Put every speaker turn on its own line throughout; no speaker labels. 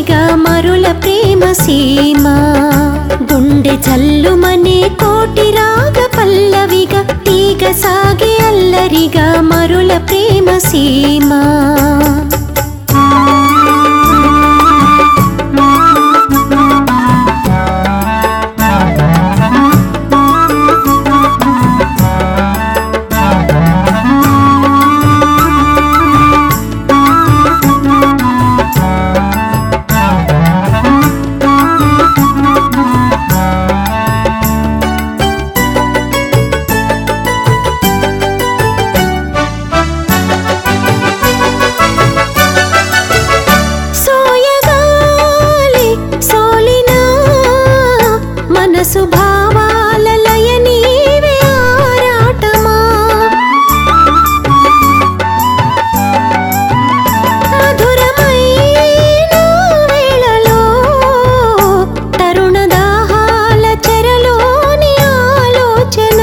పల్లవిగా మరుల ప్రేమ సీమ గుండె జల్లుమనే కోటి రాగ పల్లవిగా తీగ సాగే అల్లరిగా మరుల ప్రేమ సీమ సోయగాలి సోలినా మనసు భావాల లయ నీవే ఆరాటమా మధురమైన వేళలో తరుణ దాహాల చెరలోని ఆలోచన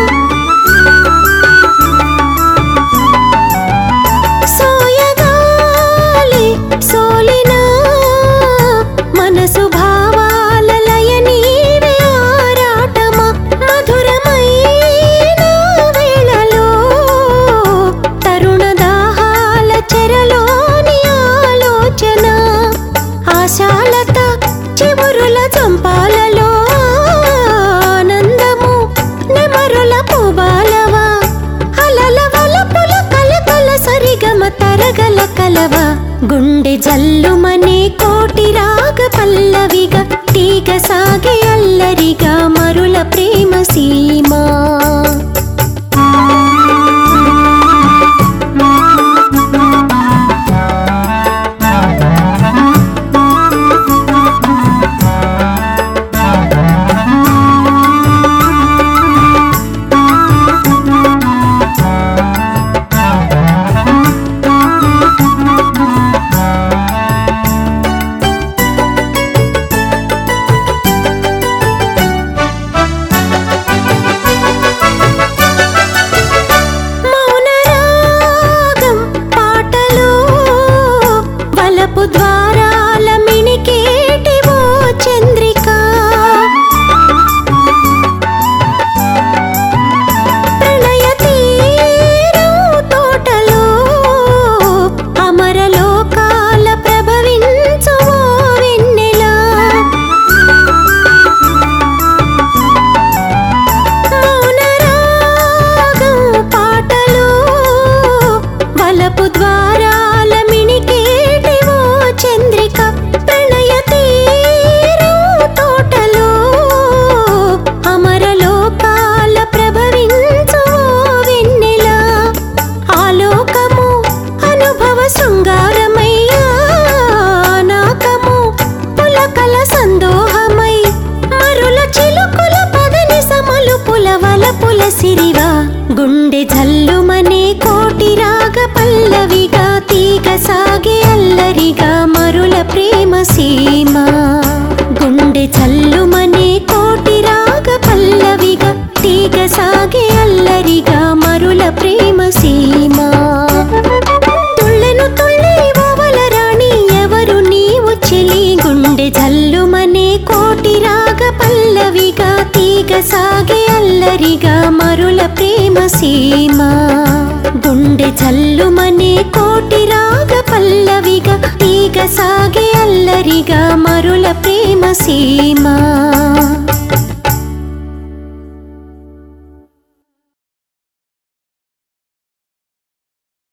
సోయగాలి సోలినా మనసు భావాల లయ నీవే ఆరాటమా మధురమైన వేళలో తరుణ దాహాల చెరలోని ఆలోచన ఆశాలత చివురుల చంపాలలో ఆనందము నెమరుల పుబాలవా అలల వలపుల కలకల సరిగమ తరగల కలవ గుండె జల్లుమనే కోటి రాగ పల్లవిగా తీగ సాగే అల్లరిగా మరుల ప్రేమ సీమా మౌనరాగం పాటలో వలపు ద్వారాల మిణికేటి ఓ చంద్రిక ప్రణయ తీరం తోటలో అమరలోకాల ప్రభవించు ఓ వెన్నెలా మౌనరాగం పాటలో వలపు ద్వారాల మిణికేటి ఓ చంద్రిక ప్రణయ తీరం తోటలో అమరలోకాల ప్రభవించు ఓ వెన్నెలా ఆలోకము అనుభవ శృంగారమయ్యా నాకము పులకల సందోహమై మరుల చిలుకుల పదని సమలుపుల వలపుల సిరివా గుండె జల్లుమనే కోటి రాగ పల్లవిగా తీగ సాగే అల్లరిగా మరుల ప్రేమ సీమ గుండె జల్లుమనే కోటి రాగ పల్లవిగా తీగ సాగే అల్లరిగా మరుల ప్రేమ సీమ తుళ్ళెను తుళ్ళి ఓవల రాణి ఎవరు నీవు చెలి గుండె జల్లుమనే కోటి రాగ పల్లవిగా తీగ సాగే అల్లరిగా మరుల ప్రేమ సీమ గుండె జల్లుమనే కోటి రాగ పల్లవిగా తీగ సాగే అల్లరిగా మరుల ప్రేమ సీమ